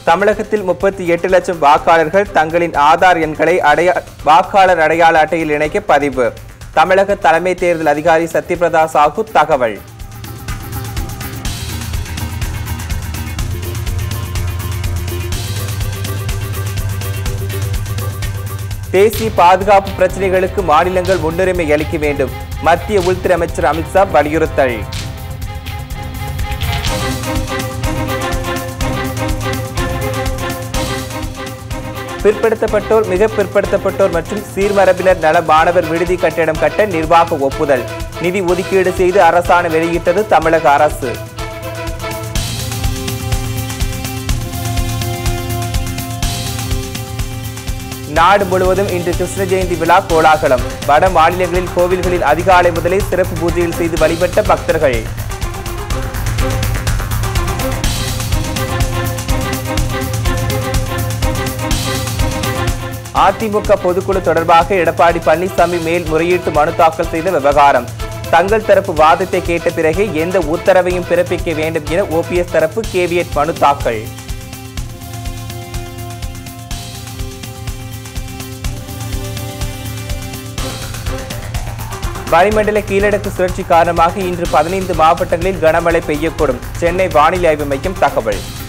தமிழகத்தில் முப்பத்தி எட்டு லட்சம் வாக்காளர்கள் தங்களின் ஆதார் எண்களை அடையா வாக்காளர் அடையாள அட்டையில் இணைக்க பதிவு தமிழக தலைமை தேர்தல் அதிகாரி சத்யபிரதா சாஹூ தகவல் தேசிய பாதுகாப்பு பிரச்சனைகளுக்கு மாநிலங்கள் முன்னுரிமை அளிக்க வேண்டும் மத்திய உள்துறை அமைச்சர் அமித்ஷா வலியுறுத்தல் பிற்படுத்தப்பட்டோர் மிக பிற்படுத்தப்பட்டோர் மற்றும் சீர்மரபினர் நல மாணவர் விடுதி கட்டிடம் கட்ட நிர்வாக ஒப்புதல் நிதி ஒதுக்கீடு செய்து அரசாணை வெளியிட்டது தமிழக அரசு நாடு முழுவதும் இன்று கிருஷ்ண ஜெயந்தி விழா கோலாகலம் வட மாநிலங்களில் கோவில்களில் அதிகாலை முதலே சிறப்பு பூஜைகள் செய்து வழிபட்ட பக்தர்கள் அதிமுக பொதுக்குழு தொடர்பாக எடப்பாடி பழனிசாமி மேல் முறையீட்டு மனு தாக்கல் செய்த விவகாரம் தங்கள் தரப்பு வாதத்தை கேட்ட பிறகு எந்த உத்தரவையும் பிறப்பிக்க வேண்டும் என ஓபிஎஸ் தரப்பு கேவியட் மனு தாக்கல் வளிமண்டல கீழடுக்கு சுழற்சி காரணமாக இன்று பதினைந்து மாவட்டங்களில் கனமழை பெய்யக்கூடும் சென்னை வானிலை ஆய்வு மையம் தகவல்